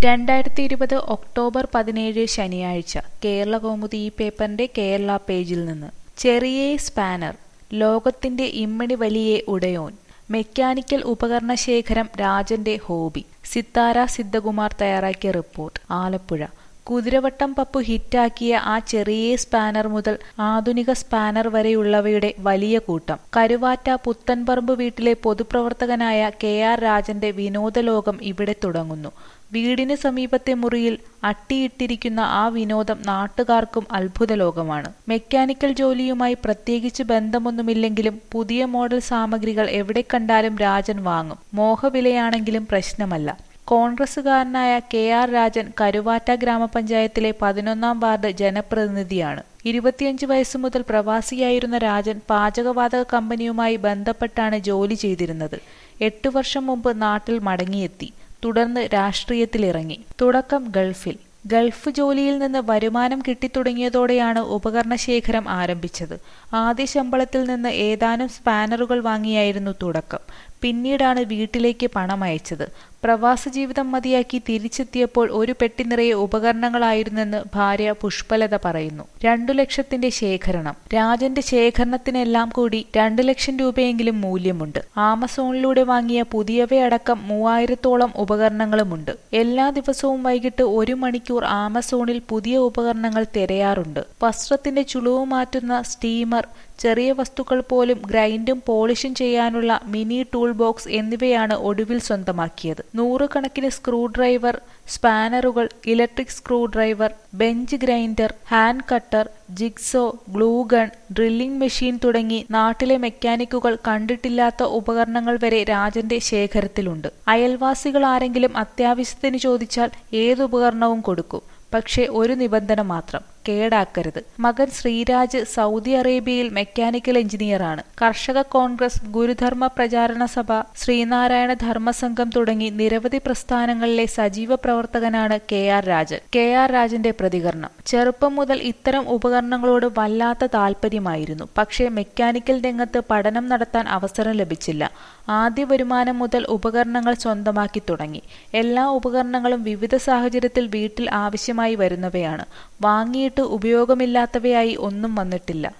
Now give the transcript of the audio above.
രണ്ടായിരത്തി ഇരുപത് ഒക്ടോബർ പതിനേഴ് ശനിയാഴ്ച കേരളകൗമുദി ഈ പേപ്പറിന്റെ കേരള പേജിൽ നിന്ന് ചെറിയേ സ്പാനർ ലോകത്തിന്റെ ഇമ്മണി വലിയേ ഉടയോൻ മെക്കാനിക്കൽ ഉപകരണ ശേഖരം രാജന്റെ ഹോബി സിത്താര സിദ്ധകുമാർ തയ്യാറാക്കിയ റിപ്പോർട്ട് ആലപ്പുഴ കുതിരവട്ടം പപ്പു ഹിറ്റാക്കിയ ആ ചെറിയ സ്പാനർ മുതൽ ആധുനിക സ്പാനർ വരെയുള്ളവയുടെ വലിയ കൂട്ടം കരുവാറ്റ പുത്തൻപറമ്പ് വീട്ടിലെ പൊതുപ്രവർത്തകനായ കെ ആർ രാജന്റെ വിനോദലോകം ഇവിടെ തുടങ്ങുന്നു വീടിന് സമീപത്തെ മുറിയിൽ അട്ടിയിട്ടിരിക്കുന്ന ആ വിനോദം നാട്ടുകാർക്കും അത്ഭുത ലോകമാണ് മെക്കാനിക്കൽ ജോലിയുമായി പ്രത്യേകിച്ച് ബന്ധമൊന്നുമില്ലെങ്കിലും പുതിയ മോഡൽ സാമഗ്രികൾ എവിടെ കണ്ടാലും രാജൻ വാങ്ങും മോഹവിലയാണെങ്കിലും പ്രശ്നമല്ല കോൺഗ്രസുകാരനായ കെ ആർ രാജൻ കരുവാറ്റ ഗ്രാമപഞ്ചായത്തിലെ പതിനൊന്നാം വാർഡ് ജനപ്രതിനിധിയാണ് ഇരുപത്തിയഞ്ച് വയസ്സു മുതൽ പ്രവാസിയായിരുന്ന രാജൻ പാചകവാതക കമ്പനിയുമായി ബന്ധപ്പെട്ടാണ് ജോലി ചെയ്തിരുന്നത് എട്ടു വർഷം മുമ്പ് നാട്ടിൽ മടങ്ങിയെത്തി തുടർന്ന് രാഷ്ട്രീയത്തിലിറങ്ങി തുടക്കം ഗൾഫിൽ ഗൾഫ് ജോലിയിൽ നിന്ന് വരുമാനം കിട്ടിത്തുടങ്ങിയതോടെയാണ് ഉപകരണ ശേഖരം ആരംഭിച്ചത് ആദ്യ ശമ്പളത്തിൽ നിന്ന് ഏതാനും സ്പാനറുകൾ വാങ്ങിയായിരുന്നു തുടക്കം പിന്നീടാണ് വീട്ടിലേക്ക് പണം അയച്ചത് പ്രവാസ ജീവിതം മതിയാക്കി തിരിച്ചെത്തിയപ്പോൾ ഒരു പെട്ടി നിറയെ ഉപകരണങ്ങളായിരുന്നെന്ന് ഭാര്യ പുഷ്പലത പറയുന്നു രണ്ടു ലക്ഷത്തിന്റെ ശേഖരണം രാജന്റെ ശേഖരണത്തിനെല്ലാം കൂടി രണ്ടു ലക്ഷം രൂപയെങ്കിലും മൂല്യമുണ്ട് ആമസോണിലൂടെ വാങ്ങിയ പുതിയവയടക്കം മൂവായിരത്തോളം ഉപകരണങ്ങളുമുണ്ട് എല്ലാ ദിവസവും വൈകിട്ട് ഒരു മണിക്കൂർ ആമസോണിൽ പുതിയ ഉപകരണങ്ങൾ തിരയാറുണ്ട് വസ്ത്രത്തിന്റെ ചുളിവ് മാറ്റുന്ന സ്റ്റീമർ ചെറിയ വസ്തുക്കൾ പോലും ഗ്രൈൻഡും പോളിഷും ചെയ്യാനുള്ള മിനി ടൂൾ ബോക്സ് എന്നിവയാണ് ഒടുവിൽ സ്വന്തമാക്കിയത് നൂറുകണക്കിന് സ്ക്രൂ ഡ്രൈവർ സ്പാനറുകൾ electric screwdriver bench grinder hand cutter jigsaw glue gun drilling machine തുടങ്ങി നാട്ടിലെ മെക്കാനിക്കുകൾ കണ്ടിട്ടില്ലാത്ത ഉപകരണങ്ങൾ വരെ രാജന്റെ ശേഖരത്തിലുണ്ട് അയൽവാസികൾ ആരെങ്കിലും അത്യാവശ്യത്തിന് ചോദിച്ചാൽ ഏതുപകരണവും കൊടുക്കും പക്ഷേ ഒരു നിബന്ധന മാത്രം കേടാക്കരുത് മകൻ ശ്രീരാജ് സൗദി അറേബ്യയിൽ മെക്കാനിക്കൽ എഞ്ചിനീയറാണ് കർഷക കോൺഗ്രസ് ഗുരുധർമ്മ പ്രചാരണ സഭ ശ്രീനാരായണ ധർമ്മസംഘം തുടങ്ങി നിരവധി പ്രസ്ഥാനങ്ങളിലെ സജീവ പ്രവർത്തകനാണ് K R Rajan K R രാജന്റെ പ്രതികരണം ചെറുപ്പം മുതൽ ഇത്തരം ഉപകരണങ്ങളോട് വല്ലാത്ത താല്പര്യമായിരുന്നു പക്ഷേ മെക്കാനിക്കൽ രംഗത്ത് പഠനം നടത്താൻ അവസരം ലഭിച്ചില്ല ആദ്യ വരുമാനം മുതൽ ഉപകരണങ്ങൾ സ്വന്തമാക്കി തുടങ്ങി എല്ലാ ഉപകരണങ്ങളും വിവിധ സാഹചര്യത്തിൽ വീട്ടിൽ ആവശ്യമായി വരുന്നവയാണ് വാങ്ങിയിട്ട് ഉപയോഗമില്ലാത്തവയായി ഒന്നും വന്നിട്ടില്ല